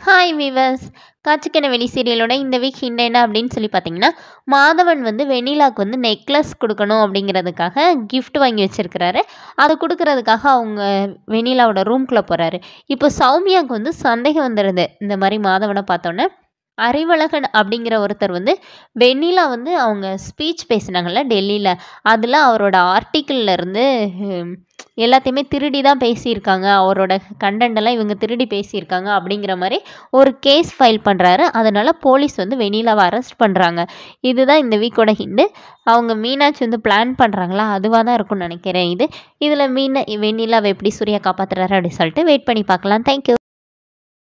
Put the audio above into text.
hi viewers காட்சிக்கென வெளி சீரியலோட இந்த week hint என்ன அப்படின்னு சொல்லி பார்த்தீங்கன்னா மாதவன் வந்து வெண்ணிலாக்கு வந்து நெக்லஸ் கொடுக்கணும் அப்படிங்கிறதுக்காக கிஃப்ட் வாங்கி வச்சிருக்கிறாரு அதை கொடுக்கறதுக்காக அவங்க வெண்ணிலாவோட ரூம்குள்ளே போகிறாரு இப்போ சௌமியாவுக்கு வந்து சந்தேகம் வந்துடுது இந்த மாதிரி மாதவனை பார்த்தோன்னே அறிவழகன் அப்படிங்கிற ஒருத்தர் வந்து வெண்ணிலா வந்து அவங்க ஸ்பீச் பேசினாங்கல்ல டெல்லியில் அதில் அவரோட ஆர்டிக்கிளில் இருந்து ஹம், எல்லாத்தையுமே திருடி தான் பேசியிருக்காங்க அவரோட கண்டென்ட் எல்லாம் இவங்க திருடி பேசியிருக்காங்க அப்படிங்கிற மாதிரி ஒரு கேஸ் ஃபைல் பண்ணுறாரு அதனால் போலீஸ் வந்து வெண்ணிலாவை அரெஸ்ட் பண்ணுறாங்க இதுதான் இந்த வீக்கோட ஹிண்டு அவங்க மீனாட்சி வந்து பிளான் பண்ணுறாங்களா அதுவாக தான் இருக்கும்னு நினைக்கிறேன் இது இதில் மீனை வெண்ணிலாவை எப்படி சூர்யா காப்பாற்றுறாரு அப்படின்னு சொல்லிட்டு வெயிட் பண்ணி பார்க்கலாம் தேங்க்யூ